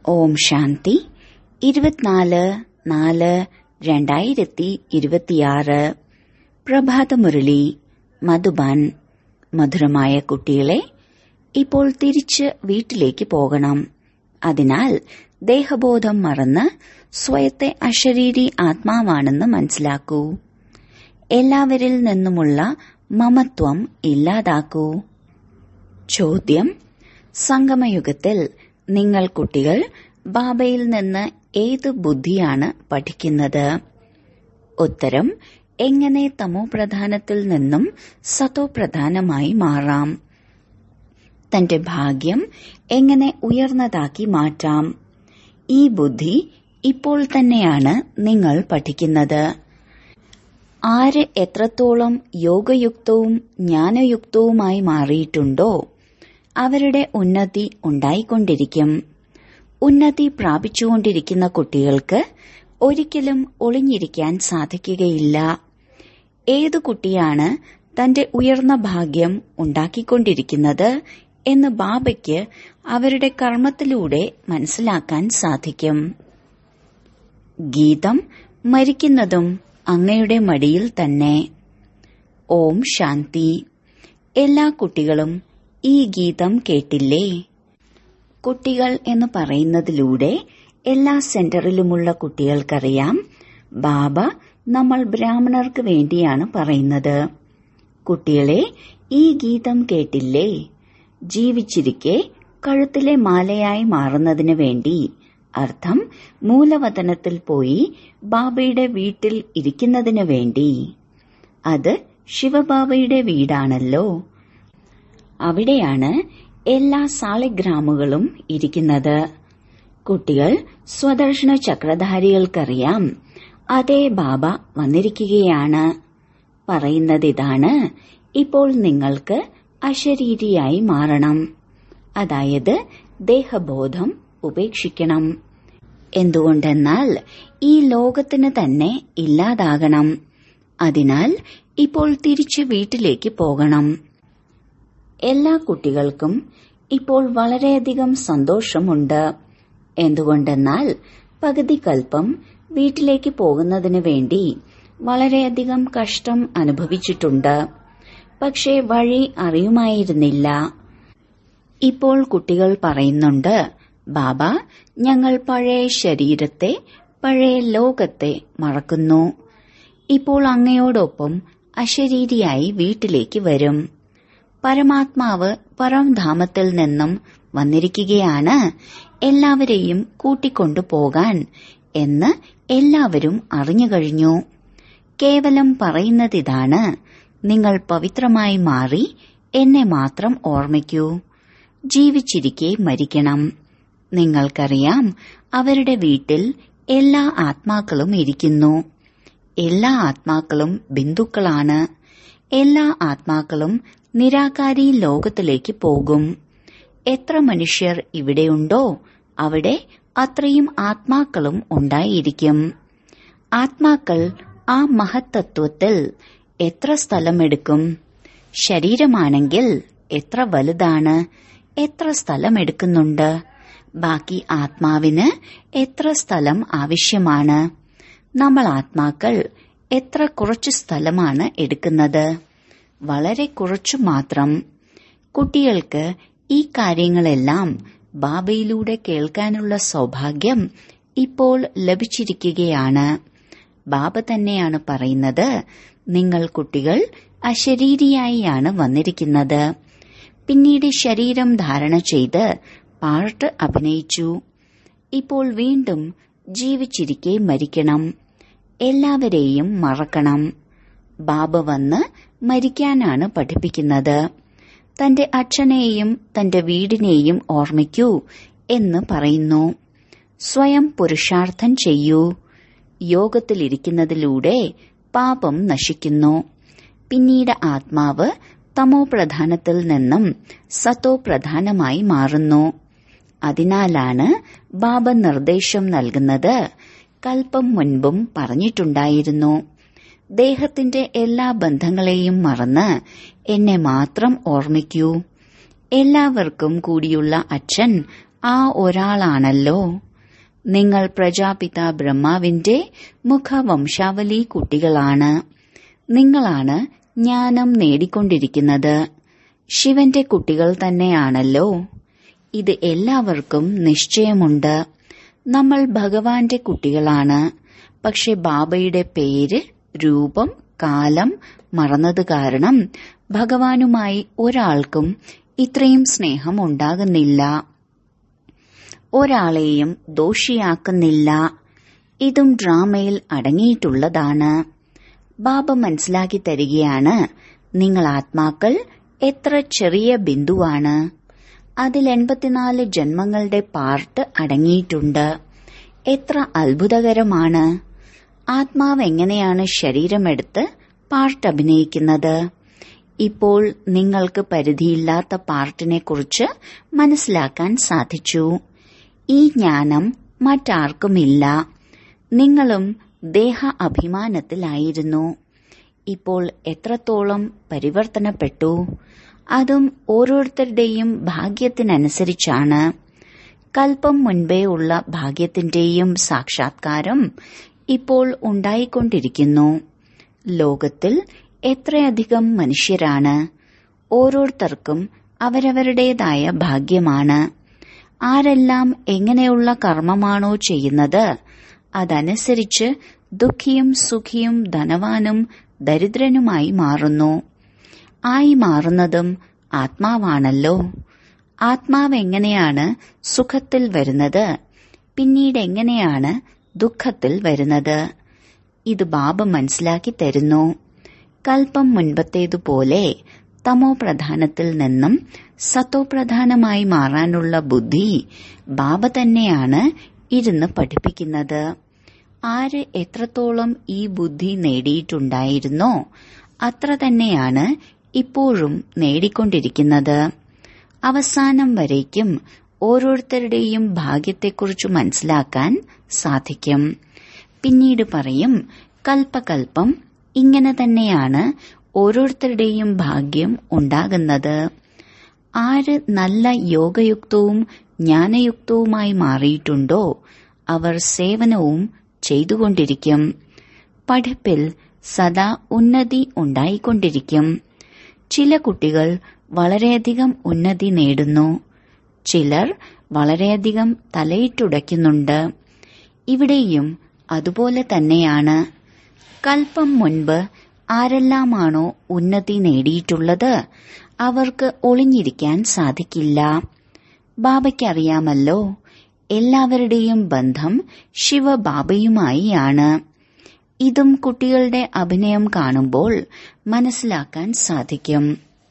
ഓം ശാന്തി ഇരുപത്തിനാല് നാല് രണ്ടായിരത്തി ഇരുപത്തിയാറ് പ്രഭാതമുരളി മധുബാൻ മധുരമായ കുട്ടികളെ ഇപ്പോൾ തിരിച്ച് വീട്ടിലേക്ക് പോകണം അതിനാൽ ദേഹബോധം മറന്ന് സ്വയത്തെ അശരീരി ആത്മാവാണെന്ന് മനസ്സിലാക്കൂ എല്ലാവരിൽ നിന്നുമുള്ള മമത്വം ഇല്ലാതാക്കൂ ചോദ്യം സംഗമയുഗത്തിൽ നിങ്ങൾ കുട്ടികൾ ബാബയിൽ നിന്ന് ഏത് ബുദ്ധിയാണ് പഠിക്കുന്നത് ഉത്തരം എങ്ങനെ തമോപ്രധാനത്തിൽ നിന്നും സതോപ്രധാനമായി മാറാം തന്റെ ഭാഗ്യം എങ്ങനെ ഉയർന്നതാക്കി മാറ്റാം ഈ ബുദ്ധി ഇപ്പോൾ തന്നെയാണ് നിങ്ങൾ പഠിക്കുന്നത് ആര് എത്രത്തോളം യോഗയുക്തവും ജ്ഞാനയുക്തവുമായി മാറിയിട്ടുണ്ടോ അവരുടെ ഉന്നതി ഉണ്ടായിക്കൊണ്ടിരിക്കും ഉന്നതി പ്രാപിച്ചുകൊണ്ടിരിക്കുന്ന കുട്ടികൾക്ക് ഒരിക്കലും ഒളിഞ്ഞിരിക്കാൻ സാധിക്കുകയില്ല ഏതു കുട്ടിയാണ് തന്റെ ഉയർന്ന ഭാഗ്യം ഉണ്ടാക്കിക്കൊണ്ടിരിക്കുന്നത് എന്ന് ബാബയ്ക്ക് അവരുടെ കർമ്മത്തിലൂടെ മനസ്സിലാക്കാൻ സാധിക്കും ഗീതം മരിക്കുന്നതും അങ്ങയുടെ മടിയിൽ തന്നെ ഓം ശാന്തി എല്ലാ കുട്ടികളും ഈ ഗീതം കേട്ടില്ലേ കുട്ടികൾ എന്ന് പറയുന്നതിലൂടെ എല്ലാ സെന്ററിലുമുള്ള കുട്ടികൾക്കറിയാം ബാബ നമ്മൾ ബ്രാഹ്മണർക്ക് വേണ്ടിയാണ് പറയുന്നത് കുട്ടികളെ ഈ ഗീതം കേട്ടില്ലേ ജീവിച്ചിരിക്കെ കഴുത്തിലെ മാലയായി മാറുന്നതിന് വേണ്ടി അർത്ഥം മൂലവതനത്തിൽ പോയി ബാബയുടെ വീട്ടിൽ ഇരിക്കുന്നതിന് വേണ്ടി അത് ശിവബാബയുടെ വീടാണല്ലോ അവിടെയാണ് എല്ലാ സാളിഗ്രാമുകളും ഇരിക്കുന്നത് കുട്ടികൾ സ്വദർശന ചക്രധാരികൾക്കറിയാം അതേ ബാബ വന്നിരിക്കുകയാണ് പറയുന്നതിതാണ് ഇപ്പോൾ നിങ്ങൾക്ക് അശരീരിയായി മാറണം അതായത് ദേഹബോധം ഉപേക്ഷിക്കണം എന്തുകൊണ്ടെന്നാൽ ഈ ലോകത്തിന് തന്നെ ഇല്ലാതാകണം അതിനാൽ ഇപ്പോൾ തിരിച്ചു വീട്ടിലേക്ക് പോകണം എല്ലാ കുട്ടികൾക്കും ഇപ്പോൾ വളരെയധികം സന്തോഷമുണ്ട് എന്തുകൊണ്ടെന്നാൽ പകുതി കൽപ്പം വീട്ടിലേക്ക് പോകുന്നതിന് വേണ്ടി വളരെയധികം കഷ്ടം അനുഭവിച്ചിട്ടുണ്ട് പക്ഷേ വഴി അറിയുമായിരുന്നില്ല ഇപ്പോൾ കുട്ടികൾ പറയുന്നുണ്ട് ബാബ ഞങ്ങൾ പഴയ ശരീരത്തെ പഴയ ലോകത്തെ മറക്കുന്നു ഇപ്പോൾ അങ്ങയോടൊപ്പം അശരീരിയായി വീട്ടിലേക്ക് വരും പരമാത്മാവ് പരംധാമത്തിൽ നിന്നും വന്നിരിക്കുകയാണ് എല്ലാവരെയും കൂട്ടിക്കൊണ്ടു പോകാൻ എന്ന് എല്ലാവരും അറിഞ്ഞു കഴിഞ്ഞു കേവലം പറയുന്നതിതാണ് നിങ്ങൾ പവിത്രമായി മാറി എന്നെ മാത്രം ഓർമ്മിക്കൂ ജീവിച്ചിരിക്കെ മരിക്കണം നിങ്ങൾക്കറിയാം അവരുടെ വീട്ടിൽ എല്ലാ ആത്മാക്കളും ഇരിക്കുന്നു എല്ലാ ആത്മാക്കളും ബിന്ദുക്കളാണ് എല്ലാ ആത്മാക്കളും നിരാകാരി ലോകത്തിലേക്ക് പോകും എത്ര മനുഷ്യർ ഇവിടെയുണ്ടോ അവിടെ അത്രയും ആത്മാക്കളും ഉണ്ടായിരിക്കും ആത്മാക്കൾ ആ മഹത്തത്വത്തിൽ എത്ര സ്ഥലമെടുക്കും ശരീരമാണെങ്കിൽ എത്ര വലുതാണ് എത്ര സ്ഥലമെടുക്കുന്നുണ്ട് ബാക്കി ആത്മാവിന് എത്ര സ്ഥലം ആവശ്യമാണ് നമ്മൾ ആത്മാക്കൾ എത്ര കുറച്ചു സ്ഥലമാണ് എടുക്കുന്നത് വളരെ കുറച്ചു മാത്രം കുട്ടികൾക്ക് ഈ കാര്യങ്ങളെല്ലാം ബാബയിലൂടെ കേൾക്കാനുള്ള സൗഭാഗ്യം ഇപ്പോൾ ലഭിച്ചിരിക്കുകയാണ് ബാബ തന്നെയാണ് പറയുന്നത് നിങ്ങൾ കുട്ടികൾ അശരീരിയായിയാണ് വന്നിരിക്കുന്നത് പിന്നീട് ശരീരം ധാരണ ചെയ്ത് പാർട്ട് അഭിനയിച്ചു ഇപ്പോൾ വീണ്ടും ജീവിച്ചിരിക്കെ മരിക്കണം എല്ലാവരെയും മറക്കണം ബാബ വന്ന് മരിക്കാനാണ് പഠിപ്പിക്കുന്നത് തന്റെ അച്ഛനെയും തന്റെ വീടിനെയും ഓർമ്മിക്കൂ എന്ന് പറയുന്നു സ്വയം പുരുഷാർത്ഥം ചെയ്യൂ യോഗത്തിലിരിക്കുന്നതിലൂടെ പാപം നശിക്കുന്നു പിന്നീട് ആത്മാവ് തമോ പ്രധാനത്തിൽ നിന്നും സത്തോ പ്രധാനമായി മാറുന്നു അതിനാലാണ് ബാബ നിർദ്ദേശം നൽകുന്നത് കൽപ്പം മുൻപും പറഞ്ഞിട്ടുണ്ടായിരുന്നു ദേഹത്തിന്റെ എല്ലാ ബന്ധങ്ങളെയും മറന്ന് എന്നെ മാത്രം ഓർമ്മിക്കൂ എല്ലാവർക്കും കൂടിയുള്ള അച്ഛൻ ആ ഒരാളാണല്ലോ നിങ്ങൾ പ്രജാപിത ബ്രഹ്മാവിന്റെ മുഖവംശാവലി കുട്ടികളാണ് നിങ്ങളാണ് ജ്ഞാനം നേടിക്കൊണ്ടിരിക്കുന്നത് ശിവന്റെ കുട്ടികൾ തന്നെയാണല്ലോ ഇത് എല്ലാവർക്കും നിശ്ചയമുണ്ട് നമ്മൾ ഭഗവാന്റെ കുട്ടികളാണ് പക്ഷെ ബാബയുടെ പേര് രൂപം കാലം മറന്നത് കാരണം ഭഗവാനുമായി ഒരാൾക്കും ഇത്രയും സ്നേഹം ഉണ്ടാകുന്നില്ല ഒരാളെയും ദോഷിയാക്കുന്നില്ല ഇതും ഡ്രാമയിൽ അടങ്ങിയിട്ടുള്ളതാണ് ബാബ മനസ്സിലാക്കി തരികയാണ് നിങ്ങൾ ആത്മാക്കൾ എത്ര ചെറിയ ബിന്ദുവാണ് അതിൽ എൺപത്തിനാല് ജന്മങ്ങളുടെ പാർട്ട് അടങ്ങിയിട്ടുണ്ട് എത്ര അത്ഭുതകരമാണ് ആത്മാവ് എങ്ങനെയാണ് ശരീരമെടുത്ത് പാർട്ട് അഭിനയിക്കുന്നത് ഇപ്പോൾ നിങ്ങൾക്ക് പരിധിയില്ലാത്ത പാർട്ടിനെ കുറിച്ച് മനസ്സിലാക്കാൻ സാധിച്ചു ഈ ജ്ഞാനം മറ്റാർക്കുമില്ല നിങ്ങളും ദേഹ അഭിമാനത്തിലായിരുന്നു ഇപ്പോൾ എത്രത്തോളം പരിവർത്തനപ്പെട്ടു അതും ഓരോരുത്തരുടെയും ഭാഗ്യത്തിനനുസരിച്ചാണ് കൽപ്പം മുൻപേ ഉള്ള ഭാഗ്യത്തിന്റെയും സാക്ഷാത്കാരം ഇപ്പോൾ ഉണ്ടായിക്കൊണ്ടിരിക്കുന്നു ലോകത്തിൽ എത്രയധികം മനുഷ്യരാണ് ഓരോരുത്തർക്കും അവരവരുടേതായ ഭാഗ്യമാണ് ആരെല്ലാം എങ്ങനെയുള്ള കർമ്മമാണോ ചെയ്യുന്നത് അതനുസരിച്ച് ദുഃഖിയും സുഖിയും ധനവാനും ദരിദ്രനുമായി മാറുന്നു ആയി മാറുന്നതും ആത്മാവാണല്ലോ ആത്മാവ് എങ്ങനെയാണ് സുഖത്തിൽ വരുന്നത് പിന്നീട് എങ്ങനെയാണ് ദുഃഖത്തിൽ വരുന്നത് ഇത് ബാബ മനസ്സിലാക്കി തരുന്നു കൽപ്പം മുൻപത്തേതുപോലെ തമോ പ്രധാനത്തിൽ നിന്നും സത്തോ പ്രധാനമായി മാറാനുള്ള ബുദ്ധി ബാബ തന്നെയാണ് ഇരുന്ന് പഠിപ്പിക്കുന്നത് ആര് എത്രത്തോളം ഈ ബുദ്ധി നേടിയിട്ടുണ്ടായിരുന്നോ അത്ര തന്നെയാണ് ഇപ്പോഴും നേടിക്കൊണ്ടിരിക്കുന്നത് അവസാനം വരേക്കും ഓരോരുത്തരുടെയും ഭാഗ്യത്തെക്കുറിച്ച് മനസ്സിലാക്കാൻ സാധിക്കും പിന്നീട് പറയും കൽപ്പകൽപ്പം ഇങ്ങനെ തന്നെയാണ് ഓരോരുത്തരുടെയും ഭാഗ്യം ഉണ്ടാകുന്നത് ആര് നല്ല യോഗയുക്തവും ജ്ഞാനയുക്തവുമായി മാറിയിട്ടുണ്ടോ അവർ സേവനവും ചെയ്തുകൊണ്ടിരിക്കും പഠിപ്പിൽ സദാ ഉന്നതി ഉണ്ടായിക്കൊണ്ടിരിക്കും ചില കുട്ടികൾ വളരെയധികം ഉന്നതി നേടുന്നു ചിലർ വളരെയധികം തലയിട്ടുടയ്ക്കുന്നുണ്ട് ഇവിടെയും അതുപോലെ തന്നെയാണ് കൽപ്പം മുൻപ് ആരെല്ലാമാണോ ഉന്നതി നേടിയിട്ടുള്ളത് അവർക്ക് ഒളിഞ്ഞിരിക്കാൻ സാധിക്കില്ല ബാബയ്ക്കറിയാമല്ലോ എല്ലാവരുടെയും ബന്ധം ശിവബാബയുമായി ആണ് ഇതും കുട്ടികളുടെ അഭിനയം കാണുമ്പോൾ മനസ്സിലാക്കാൻ സാധിക്കും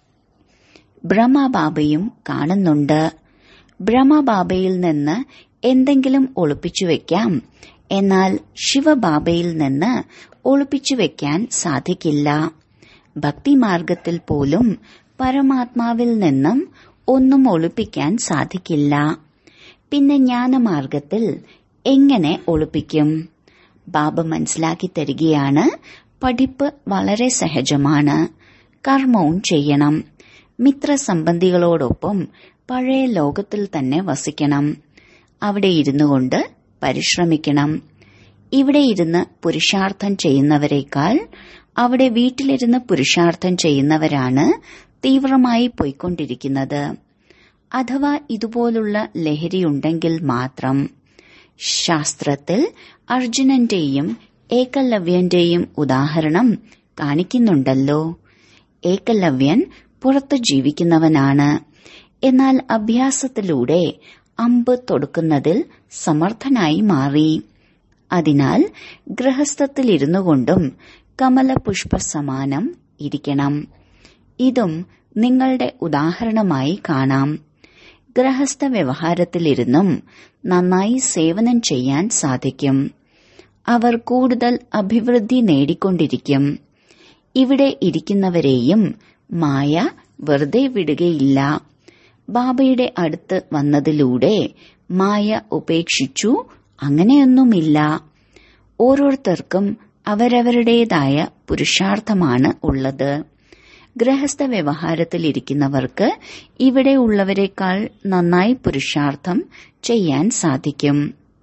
ബ്രഹ്മബാബയും കാണുന്നുണ്ട് ബ്രഹ്മബാബയിൽ നിന്ന് എന്തെങ്കിലും ഒളിപ്പിച്ചു വെക്കാം എന്നാൽ ശിവബാബയിൽ നിന്ന് ഒളിപ്പിച്ചു വെക്കാൻ സാധിക്കില്ല ഭക്തിമാർഗത്തിൽ പോലും പരമാത്മാവിൽ നിന്നും ഒന്നും ഒളിപ്പിക്കാൻ സാധിക്കില്ല പിന്നെ ജ്ഞാനമാർഗത്തിൽ എങ്ങനെ ഒളിപ്പിക്കും ബാബ മനസ്സിലാക്കി തരികയാണ് പഠിപ്പ് വളരെ സഹജമാണ് കർമ്മവും ചെയ്യണം മിത്രസംബന്ധികളോടൊപ്പം പഴയ ലോകത്തിൽ തന്നെ വസിക്കണം അവിടെ ഇരുന്നു കൊണ്ട് പരിശ്രമിക്കണം ഇവിടെ ഇരുന്ന് പുരുഷാർത്ഥം ചെയ്യുന്നവരെക്കാൾ അവിടെ വീട്ടിലിരുന്ന് പുരുഷാർത്ഥം ചെയ്യുന്നവരാണ് തീവ്രമായി പോയിക്കൊണ്ടിരിക്കുന്നത് അഥവാ ഇതുപോലുള്ള ലഹരിയുണ്ടെങ്കിൽ മാത്രം ശാസ്ത്രത്തിൽ അർജുനന്റെയും ഏകലവ്യന്റെയും ഉദാഹരണം കാണിക്കുന്നുണ്ടല്ലോ ഏകലവ്യൻ പുറത്തു ജീവിക്കുന്നവനാണ് എന്നാൽ അഭ്യാസത്തിലൂടെ അമ്പ് തൊടുക്കുന്നതിൽ സമർത്ഥനായി മാറി അതിനാൽ ഗൃഹസ്ഥത്തിലിരുന്നു കൊണ്ടും കമലപുഷ്പ സമാനം ഇരിക്കണം ഇതും നിങ്ങളുടെ ഉദാഹരണമായി കാണാം ഗൃഹസ്ഥ വ്യവഹാരത്തിലിരുന്നും നന്നായി സേവനം ചെയ്യാൻ സാധിക്കും അവർ കൂടുതൽ അഭിവൃദ്ധി നേടിക്കൊണ്ടിരിക്കും ഇവിടെ ഇരിക്കുന്നവരെയും മായ വെറുതെ വിടുകയില്ല ബാബയുടെ അടുത്ത് വന്നതിലൂടെ മായ ഉപേക്ഷിച്ചു അങ്ങനെയൊന്നുമില്ല ഓരോരുത്തർക്കും അവരവരുടേതായ പുരുഷാർത്ഥമാണ് ഉള്ളത് ഗൃഹസ്ഥ വ്യവഹാരത്തിൽ ഇരിക്കുന്നവർക്ക് ഇവിടെ ഉള്ളവരെക്കാൾ നന്നായി പുരുഷാർത്ഥം ചെയ്യാൻ സാധിക്കും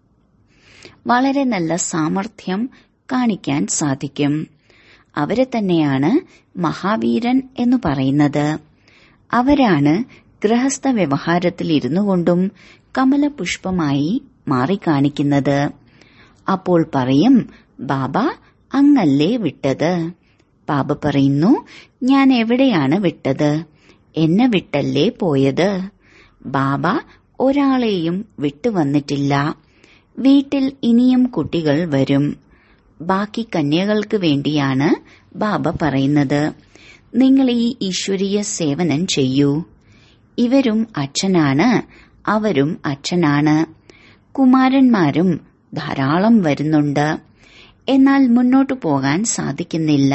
വളരെ നല്ല സാമർഥ്യം കാണിക്കാൻ സാധിക്കും അവരെ തന്നെയാണ് മഹാവീരൻ എന്ന് പറയുന്നത് അവരാണ് ഗൃഹസ്ഥ വ്യവഹാരത്തിൽ ഇരുന്നു കൊണ്ടും കമലപുഷ്പമായി മാറിക്കാണിക്കുന്നത് അപ്പോൾ പറയും ബാബ അങ്ങല്ലേ വിട്ടത് ബാബ പറയുന്നു ഞാൻ എവിടെയാണ് വിട്ടത് എന്നെ വിട്ടല്ലേ പോയത് ബാബ ഒരാളെയും വിട്ടുവന്നിട്ടില്ല വീട്ടിൽ ഇനിയും കുട്ടികൾ വരും ബാക്കി കന്യകൾക്ക് വേണ്ടിയാണ് ബാബ പറയുന്നത് നിങ്ങൾ ഈ ഈശ്വരീയ സേവനം ചെയ്യൂ ഇവരും അച്ഛനാണ് അവരും അച്ഛനാണ് കുമാരന്മാരും ധാരാളം വരുന്നുണ്ട് എന്നാൽ മുന്നോട്ടു പോകാൻ സാധിക്കുന്നില്ല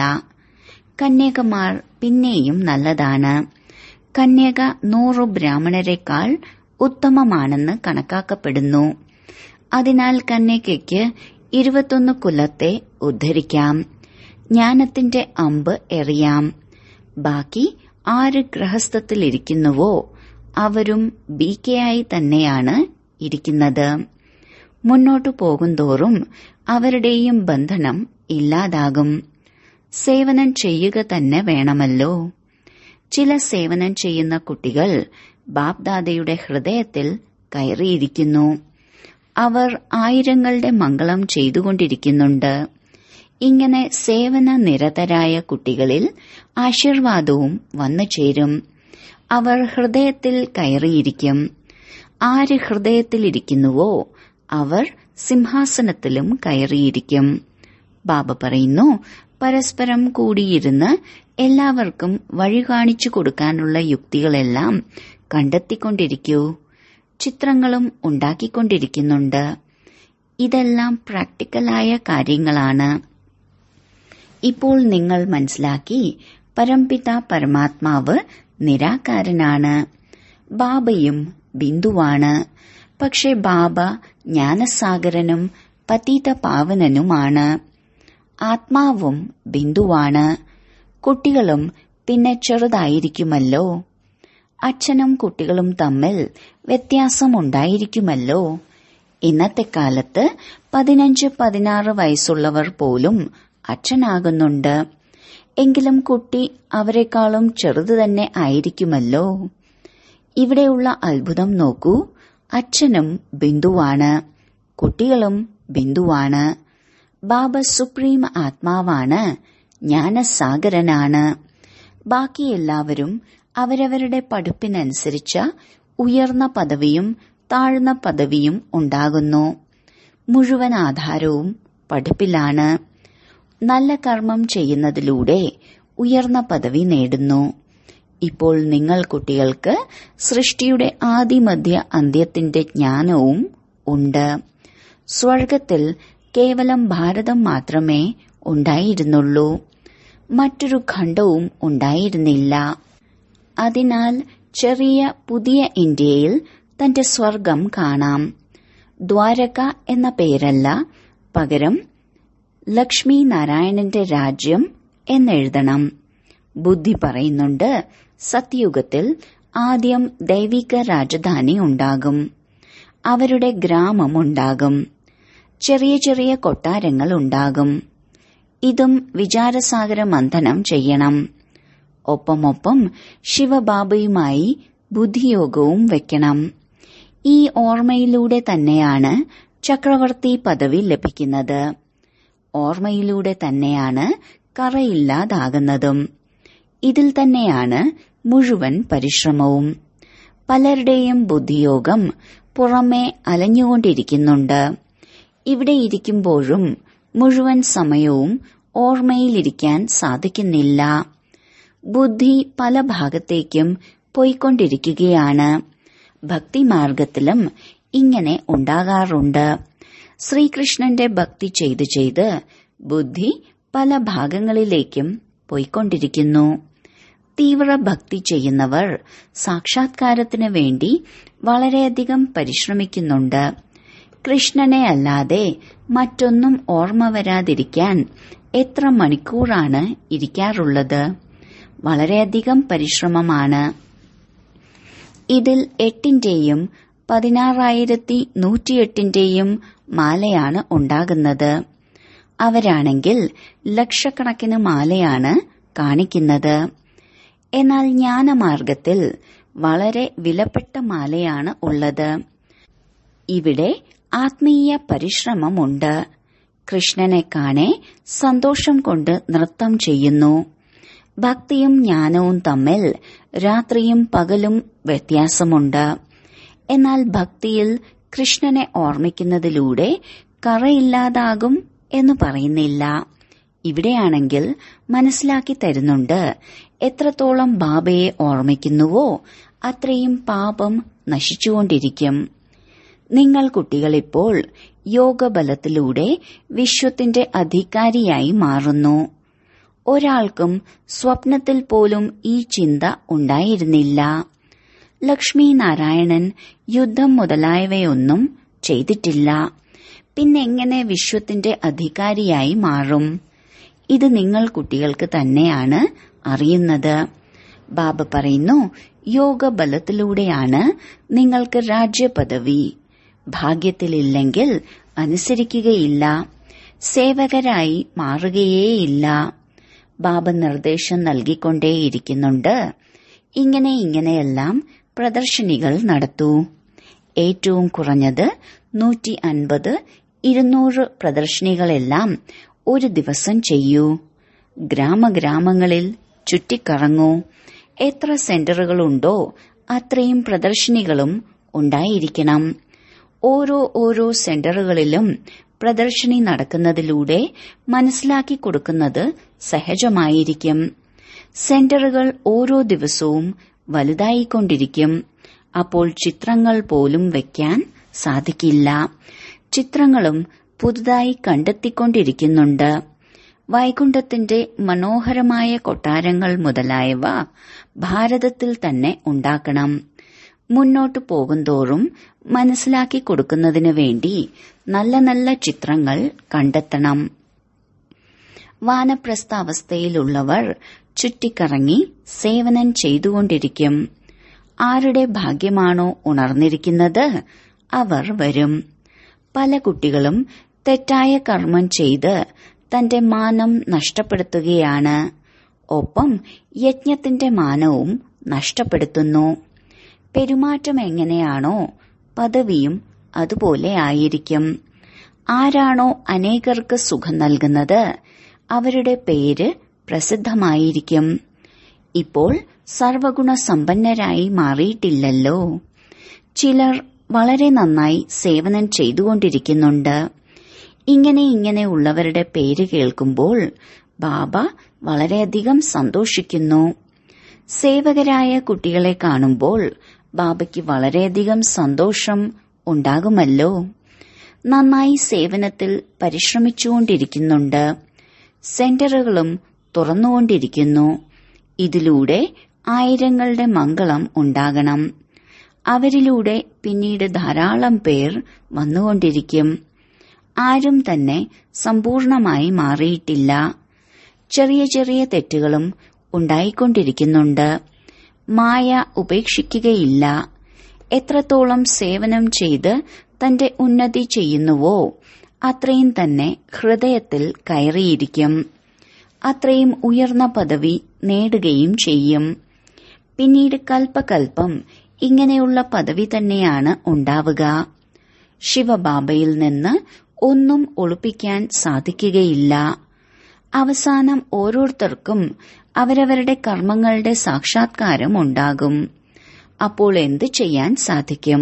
കന്യകമാർ പിന്നെയും നല്ലതാണ് കന്യക നൂറു ബ്രാഹ്മണരെക്കാൾ ഉത്തമമാണെന്ന് കണക്കാക്കപ്പെടുന്നു അതിനാൽ കന്യകയ്ക്ക് ഇരുപത്തൊന്ന് കുലത്തെ ഉദ്ധരിക്കാം ജ്ഞാനത്തിന്റെ അമ്പ് എറിയാം ബാക്കി ആര് ഗൃഹസ്ഥത്തിലിരിക്കുന്നുവോ അവരും ബി കെ ആയി തന്നെയാണ് ഇരിക്കുന്നത് മുന്നോട്ടു പോകുന്തോറും അവരുടെയും ബന്ധനം ഇല്ലാതാകും സേവനം ചെയ്യുക തന്നെ വേണമല്ലോ ചില സേവനം ചെയ്യുന്ന കുട്ടികൾ ബാപ്ദാദയുടെ ഹൃദയത്തിൽ കയറിയിരിക്കുന്നു അവർ ആയിരങ്ങളുടെ മംഗളം ചെയ്തുകൊണ്ടിരിക്കുന്നുണ്ട് ഇങ്ങനെ സേവന നിരതരായ കുട്ടികളിൽ ആശീർവാദവും വന്നു ചേരും അവർ ഹൃദയത്തിൽ കയറിയിരിക്കും ആര് ഹൃദയത്തിലിരിക്കുന്നുവോ അവർ സിംഹാസനത്തിലും കയറിയിരിക്കും ബാബ പറയുന്നു പരസ്പരം കൂടിയിരുന്ന് എല്ലാവർക്കും വഴി കാണിച്ചു കൊടുക്കാനുള്ള യുക്തികളെല്ലാം കണ്ടെത്തിക്കൊണ്ടിരിക്കൂ ചിത്രങ്ങളും ഉണ്ടാക്കിക്കൊണ്ടിരിക്കുന്നുണ്ട് ഇതെല്ലാം പ്രാക്ടിക്കലായ കാര്യങ്ങളാണ് ഇപ്പോൾ നിങ്ങൾ മനസ്സിലാക്കി പരംപിത പരമാത്മാവ് നിരാകാരനാണ് ബാബയും ബിന്ദുവാണ് പക്ഷെ ബാബ ജ്ഞാനസാഗരനും പതീത പാവനനുമാണ് ആത്മാവും ബിന്ദുവാണ് കുട്ടികളും പിന്നെ ചെറുതായിരിക്കുമല്ലോ അച്ഛനും കുട്ടികളും തമ്മിൽ വ്യത്യാസമുണ്ടായിരിക്കുമല്ലോ ഇന്നത്തെ കാലത്ത് പതിനഞ്ച് പതിനാറ് വയസ്സുള്ളവർ പോലും അച്ഛനാകുന്നുണ്ട് എങ്കിലും കുട്ടി അവരെക്കാളും ചെറുത് തന്നെ ആയിരിക്കുമല്ലോ ഇവിടെയുള്ള അത്ഭുതം നോക്കൂ അച്ഛനും ബിന്ദുവാണ് കുട്ടികളും ബിന്ദുവാണ് ബാബ സുപ്രീം ആത്മാവാണ് ജ്ഞാനസാഗരനാണ് ബാക്കി എല്ലാവരും അവരവരുടെ പഠിപ്പിനനുസരിച്ച ഉയർന്ന പദവിയും താഴ്ന്ന പദവിയും ഉണ്ടാകുന്നു മുഴുവൻ ആധാരവും പഠിപ്പിലാണ് നല്ല കർമ്മം ചെയ്യുന്നതിലൂടെ ഉയർന്ന പദവി നേടുന്നു ഇപ്പോൾ നിങ്ങൾ കുട്ടികൾക്ക് സൃഷ്ടിയുടെ ആദിമധ്യ അന്ത്യത്തിന്റെ ജ്ഞാനവും ഉണ്ട് സ്വർഗത്തിൽ കേവലം ഭാരതം മാത്രമേ ഉണ്ടായിരുന്നുള്ളൂ മറ്റൊരു ഖണ്ഡവും ഉണ്ടായിരുന്നില്ല അതിനാൽ ചെറിയ പുതിയ ഇന്ത്യയിൽ തന്റെ സ്വർഗം കാണാം ദ്വാരക എന്ന പേരല്ല പകരം ലക്ഷ്മി നാരായണന്റെ രാജ്യം എന്നെഴുതണം ബുദ്ധി പറയുന്നുണ്ട് സത്യുഗത്തിൽ ആദ്യം ദൈവിക രാജധാനി ഉണ്ടാകും അവരുടെ ഗ്രാമമുണ്ടാകും ചെറിയ ചെറിയ കൊട്ടാരങ്ങൾ ഉണ്ടാകും ഇതും വിചാരസാഗര മന്ഥനം ചെയ്യണം ഒപ്പമൊപ്പം ശിവബാബയുമായി ബുദ്ധിയോഗവും വെക്കണം ഈ ഓർമ്മയിലൂടെ തന്നെയാണ് ചക്രവർത്തി പദവി ലഭിക്കുന്നത് ഓർമ്മയിലൂടെ തന്നെയാണ് കറയില്ലാതാകുന്നതും ഇതിൽ തന്നെയാണ് മുഴുവൻ പരിശ്രമവും പലരുടെയും ബുദ്ധിയോഗം പുറമെ അലഞ്ഞുകൊണ്ടിരിക്കുന്നുണ്ട് ഇവിടെ ഇരിക്കുമ്പോഴും മുഴുവൻ സമയവും ഓർമ്മയിലിരിക്കാൻ സാധിക്കുന്നില്ല ബുദ്ധി പല ഭാഗത്തേക്കും പോയിക്കൊണ്ടിരിക്കുകയാണ് ഭക്തിമാർഗത്തിലും ഇങ്ങനെ ഉണ്ടാകാറുണ്ട് ശ്രീകൃഷ്ണന്റെ ഭക്തി ചെയ്ത് ചെയ്ത് ബുദ്ധി പല ഭാഗങ്ങളിലേക്കും പോയിക്കൊണ്ടിരിക്കുന്നു തീവ്ര ഭക്തി ചെയ്യുന്നവർ സാക്ഷാത്കാരത്തിന് വേണ്ടി വളരെയധികം പരിശ്രമിക്കുന്നുണ്ട് കൃഷ്ണനെ അല്ലാതെ മറ്റൊന്നും ഓർമ്മ വരാതിരിക്കാൻ എത്ര മണിക്കൂറാണ് ഇരിക്കാറുള്ളത് വളരെയധികം പരിശ്രമമാണ് ഇതിൽ എട്ടിന്റെയും പതിനാറായിരത്തി നൂറ്റിയെട്ടിന്റെയും മാലയാണ് ഉണ്ടാകുന്നത് അവരാണെങ്കിൽ ലക്ഷക്കണക്കിന് മാലയാണ് കാണിക്കുന്നത് എന്നാൽ ജ്ഞാനമാർഗത്തിൽ വളരെ വിലപ്പെട്ട മാലയാണ് ഉള്ളത് ഇവിടെ ആത്മീയ പരിശ്രമമുണ്ട് കൃഷ്ണനെ കാണെ സന്തോഷം കൊണ്ട് നൃത്തം ചെയ്യുന്നു ഭക്തിയും ജ്ഞാനവും തമ്മിൽ രാത്രിയും പകലും വ്യത്യാസമുണ്ട് എന്നാൽ ഭക്തിയിൽ കൃഷ്ണനെ ഓർമ്മിക്കുന്നതിലൂടെ കറയില്ലാതാകും എന്ന് പറയുന്നില്ല ഇവിടെയാണെങ്കിൽ മനസ്സിലാക്കി തരുന്നുണ്ട് എത്രത്തോളം ബാബയെ ഓർമ്മിക്കുന്നുവോ അത്രയും പാപം നശിച്ചുകൊണ്ടിരിക്കും നിങ്ങൾ കുട്ടികളിപ്പോൾ യോഗബലത്തിലൂടെ വിശ്വത്തിന്റെ അധികാരിയായി മാറുന്നു ഒരാൾക്കും സ്വപ്നത്തിൽ പോലും ഈ ചിന്ത ഉണ്ടായിരുന്നില്ല ലക്ഷ്മി നാരായണൻ യുദ്ധം മുതലായവയൊന്നും ചെയ്തിട്ടില്ല പിന്നെങ്ങനെ വിശ്വത്തിന്റെ അധികാരിയായി മാറും ഇത് നിങ്ങൾ കുട്ടികൾക്ക് തന്നെയാണ് അറിയുന്നത് ബാബ പറയുന്നു യോഗബലത്തിലൂടെയാണ് നിങ്ങൾക്ക് രാജ്യപദവി ഭാഗ്യത്തിലില്ലെങ്കിൽ അനുസരിക്കുകയില്ല സേവകരായി മാറുകയേയില്ല ബാബ നിർദ്ദേശം നൽകിക്കൊണ്ടേയിരിക്കുന്നുണ്ട് ഇങ്ങനെ ഇങ്ങനെയെല്ലാം പ്രദർശനികൾ നടത്തൂ ഏറ്റവും കുറഞ്ഞത് നൂറ്റി അൻപത് ഇരുന്നൂറ് പ്രദർശനികളെല്ലാം ഒരു ദിവസം ചെയ്യൂ ഗ്രാമഗ്രാമങ്ങളിൽ ചുറ്റിക്കറങ്ങൂ എത്ര സെന്ററുകളുണ്ടോ അത്രയും പ്രദർശനികളും ഉണ്ടായിരിക്കണം ഓരോ ഓരോ സെന്ററുകളിലും പ്രദർശനി നടക്കുന്നതിലൂടെ മനസ്സിലാക്കി കൊടുക്കുന്നത് സഹജമായിരിക്കും സെന്ററുകൾ ഓരോ ദിവസവും വലുതായിക്കൊണ്ടിരിക്കും അപ്പോൾ ചിത്രങ്ങൾ പോലും വയ്ക്കാൻ സാധിക്കില്ല ചിത്രങ്ങളും പുതുതായി കണ്ടെത്തിക്കൊണ്ടിരിക്കുന്നുണ്ട് വൈകുണ്ഠത്തിന്റെ മനോഹരമായ കൊട്ടാരങ്ങൾ മുതലായവ ഭാരതത്തിൽ തന്നെ ഉണ്ടാക്കണം മുന്നോട്ടു പോകുന്തോറും മനസ്സിലാക്കി കൊടുക്കുന്നതിനു വേണ്ടി നല്ല നല്ല ചിത്രങ്ങൾ കണ്ടെത്തണം വാനപ്രസ്ഥ അവസ്ഥയിലുള്ളവർ ചുറ്റിക്കറങ്ങി സേവനം ചെയ്തുകൊണ്ടിരിക്കും ആരുടെ ഭാഗ്യമാണോ ഉണർന്നിരിക്കുന്നത് അവർ വരും പല കുട്ടികളും തെറ്റായ കർമ്മം ചെയ്ത് തന്റെ മാനം നഷ്ടപ്പെടുത്തുകയാണ് ഒപ്പം യജ്ഞത്തിന്റെ മാനവും നഷ്ടപ്പെടുത്തുന്നു പെരുമാറ്റം എങ്ങനെയാണോ പദവിയും അതുപോലെ ആയിരിക്കും ആരാണോ അനേകർക്ക് സുഖം നൽകുന്നത് അവരുടെ പേര് പ്രസിദ്ധമായിരിക്കും ഇപ്പോൾ സർവഗുണ സമ്പന്നരായി മാറിയിട്ടില്ലല്ലോ ചിലർ വളരെ നന്നായി സേവനം ചെയ്തുകൊണ്ടിരിക്കുന്നുണ്ട് ഇങ്ങനെ ഇങ്ങനെ ഉള്ളവരുടെ പേര് കേൾക്കുമ്പോൾ ബാബ വളരെയധികം സന്തോഷിക്കുന്നു സേവകരായ കുട്ടികളെ കാണുമ്പോൾ ബാബയ്ക്ക് വളരെയധികം സന്തോഷം ഉണ്ടാകുമല്ലോ നന്നായി സേവനത്തിൽ പരിശ്രമിച്ചുകൊണ്ടിരിക്കുന്നുണ്ട് സെന്ററുകളും തുറന്നുകൊണ്ടിരിക്കുന്നു ഇതിലൂടെ ആയിരങ്ങളുടെ മംഗളം ഉണ്ടാകണം അവരിലൂടെ പിന്നീട് ധാരാളം പേർ വന്നുകൊണ്ടിരിക്കും ആരും തന്നെ സമ്പൂർണമായി മാറിയിട്ടില്ല ചെറിയ ചെറിയ തെറ്റുകളും ഉണ്ടായിക്കൊണ്ടിരിക്കുന്നുണ്ട് മായ ഉപേക്ഷിക്കുകയില്ല എത്രത്തോളം സേവനം ചെയ്ത് തന്റെ ഉന്നതി ചെയ്യുന്നുവോ അത്രയും തന്നെ ഹൃദയത്തിൽ കയറിയിരിക്കും അത്രയും ഉയർന്ന പദവി നേടുകയും ചെയ്യും പിന്നീട് കൽപ്പകൽപ്പം ഇങ്ങനെയുള്ള പദവി തന്നെയാണ് ഉണ്ടാവുക ശിവബാബയിൽ നിന്ന് ഒന്നും ഒളിപ്പിക്കാൻ സാധിക്കുകയില്ല അവസാനം ഓരോരുത്തർക്കും അവരവരുടെ കർമ്മങ്ങളുടെ സാക്ഷാത്കാരം ഉണ്ടാകും അപ്പോൾ എന്ത് ചെയ്യാൻ സാധിക്കും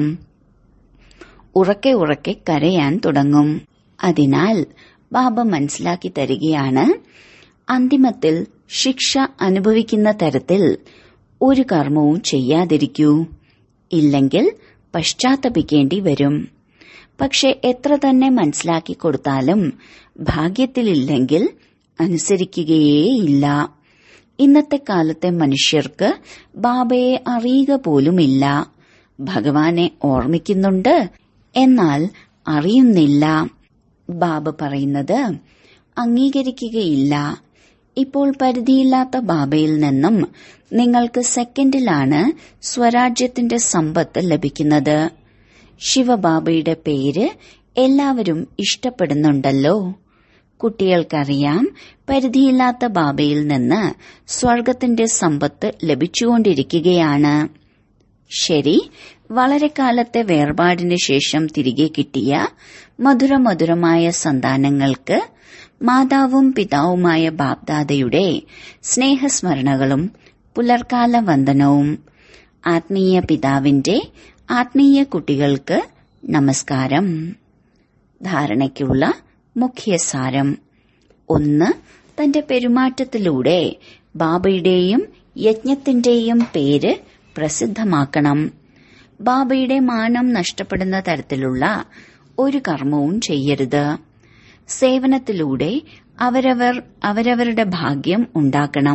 ഉറക്കെ ഉറക്കെ കരയാൻ തുടങ്ങും അതിനാൽ ബാബ മനസ്സിലാക്കി തരികയാണ് അന്തിമത്തിൽ ശിക്ഷ അനുഭവിക്കുന്ന തരത്തിൽ ഒരു കർമ്മവും ചെയ്യാതിരിക്കൂ ഇല്ലെങ്കിൽ പശ്ചാത്തപിക്കേണ്ടി വരും പക്ഷെ എത്ര തന്നെ മനസ്സിലാക്കി കൊടുത്താലും ഭാഗ്യത്തിലില്ലെങ്കിൽ അനുസരിക്കുകയേയില്ല ഇന്നത്തെ കാലത്തെ മനുഷ്യർക്ക് ബാബയെ അറിയുക പോലുമില്ല ഭഗവാനെ ഓർമ്മിക്കുന്നുണ്ട് എന്നാൽ അറിയുന്നില്ല ബാബ പറയുന്നത് അംഗീകരിക്കുകയില്ല ഇപ്പോൾ പരിധിയില്ലാത്ത ബാബയിൽ നിന്നും നിങ്ങൾക്ക് സെക്കൻഡിലാണ് സ്വരാജ്യത്തിന്റെ സമ്പത്ത് ലഭിക്കുന്നത് ശിവബാബയുടെ പേര് എല്ലാവരും ഇഷ്ടപ്പെടുന്നുണ്ടല്ലോ കുട്ടികൾക്കറിയാം പരിധിയില്ലാത്ത ബാബയിൽ നിന്ന് സ്വർഗത്തിന്റെ സമ്പത്ത് ലഭിച്ചുകൊണ്ടിരിക്കുകയാണ് ശരി വളരെ കാലത്തെ വേർപാടിന് ശേഷം തിരികെ കിട്ടിയ മധുരമധുരമായ സന്താനങ്ങൾക്ക് മാതാവും പിതാവുമായ ബാബ്ദാദയുടെ സ്നേഹസ്മരണകളും പുലർക്കാല വന്ദനവും ആത്മീയ പിതാവിന്റെ ആത്മീയ കുട്ടികൾക്ക് നമസ്കാരം ധാരണയ്ക്കുള്ള മുഖ്യസാരം ഒന്ന് തന്റെ പെരുമാറ്റത്തിലൂടെ ബാബയുടെയും യജ്ഞത്തിന്റെയും പേര് പ്രസിദ്ധമാക്കണം ബാബയുടെ മാനം നഷ്ടപ്പെടുന്ന തരത്തിലുള്ള ഒരു കർമ്മവും ചെയ്യരുത് സേവനത്തിലൂടെ അവരവർ അവരവരുടെ ഭാഗ്യം ഉണ്ടാക്കണം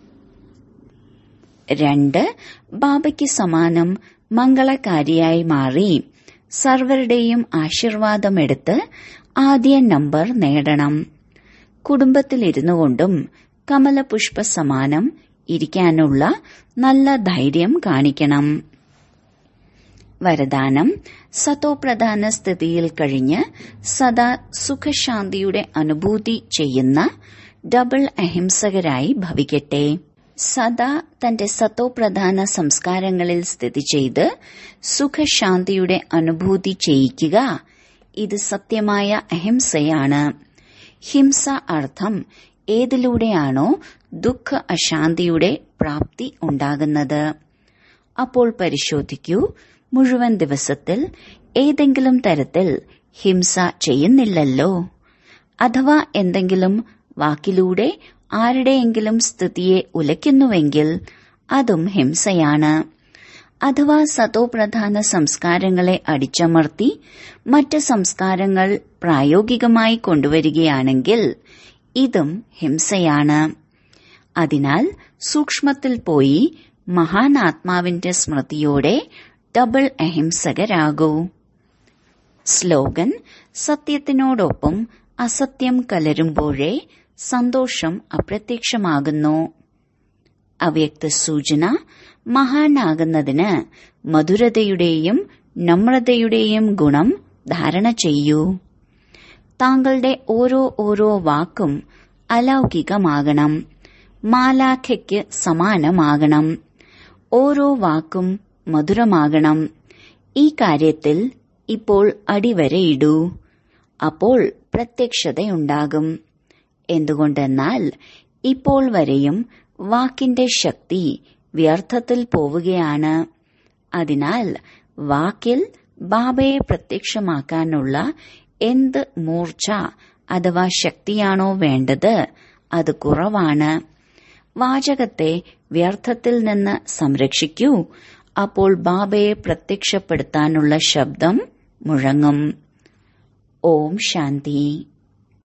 രണ്ട് ബാബയ്ക്ക് സമാനം മംഗളകാരിയായി മാറി സർവരുടെയും ആശീർവാദമെടുത്ത് ആദ്യ നമ്പർ നേടണം കുടുംബത്തിലിരുന്നു കൊണ്ടും കമലപുഷ്പ സമാനം ഇരിക്കാനുള്ള നല്ല ധൈര്യം കാണിക്കണം വരദാനം സതോപ്രധാന സ്ഥിതിയിൽ കഴിഞ്ഞ് സദാ സുഖശാന്തിയുടെ അനുഭൂതി ചെയ്യുന്ന ഡബിൾ അഹിംസകരായി ഭവിക്കട്ടെ സദാ തന്റെ സതോപ്രധാന സംസ്കാരങ്ങളിൽ സ്ഥിതി ചെയ്ത് സുഖശാന്തിയുടെ അനുഭൂതി ചെയ്യിക്കുക ഇത് സത്യമായ അഹിംസയാണ് ഹിംസ അർത്ഥം ഏതിലൂടെയാണോ ദുഃഖ അശാന്തിയുടെ പ്രാപ്തി ഉണ്ടാകുന്നത് അപ്പോൾ പരിശോധിക്കൂ മുഴുവൻ ദിവസത്തിൽ ഏതെങ്കിലും തരത്തിൽ ഹിംസ ചെയ്യുന്നില്ലല്ലോ അഥവാ എന്തെങ്കിലും വാക്കിലൂടെ ആരുടെയെങ്കിലും സ്ഥിതിയെ ഉലയ്ക്കുന്നുവെങ്കിൽ അതും ഹിംസയാണ് അഥവാ സതോപ്രധാന സംസ്കാരങ്ങളെ അടിച്ചമർത്തി മറ്റ് സംസ്കാരങ്ങൾ പ്രായോഗികമായി കൊണ്ടുവരികയാണെങ്കിൽ ഇതും ഹിംസയാണ് അതിനാൽ സൂക്ഷ്മത്തിൽ പോയി മഹാനാത്മാവിന്റെ സ്മൃതിയോടെ ഡബിൾ അഹിംസകരാകൂ സ്ലോഗൻ സത്യത്തിനോടൊപ്പം അസത്യം കലരുമ്പോഴേ സന്തോഷം അപ്രത്യക്ഷമാകുന്നു അവ്യക്ത സൂചന മഹാനാകുന്നതിന് മധുരതയുടെയും നമ്രതയുടെയും ഗുണം ധാരണ ചെയ്യൂ താങ്കളുടെ ഓരോ ഓരോ വാക്കും അലൗകികമാകണം മാലാഖയ്ക്ക് സമാനമാകണം ഓരോ വാക്കും മധുരമാകണം ഈ കാര്യത്തിൽ ഇപ്പോൾ അടിവരയിടൂ അപ്പോൾ പ്രത്യക്ഷതയുണ്ടാകും എന്തുകൊണ്ടെന്നാൽ ഇപ്പോൾ വരെയും വാക്കിന്റെ ശക്തി വ്യർത്ഥത്തിൽ പോവുകയാണ് അതിനാൽ വാക്കിൽ ബാബയെ പ്രത്യക്ഷമാക്കാനുള്ള എന്ത് മൂർച്ച അഥവാ ശക്തിയാണോ വേണ്ടത് അത് കുറവാണ് വാചകത്തെ വ്യർത്ഥത്തിൽ നിന്ന് സംരക്ഷിക്കൂ അപ്പോൾ ബാബയെ പ്രത്യക്ഷപ്പെടുത്താനുള്ള ശബ്ദം മുഴങ്ങും ഓം ശാന്തി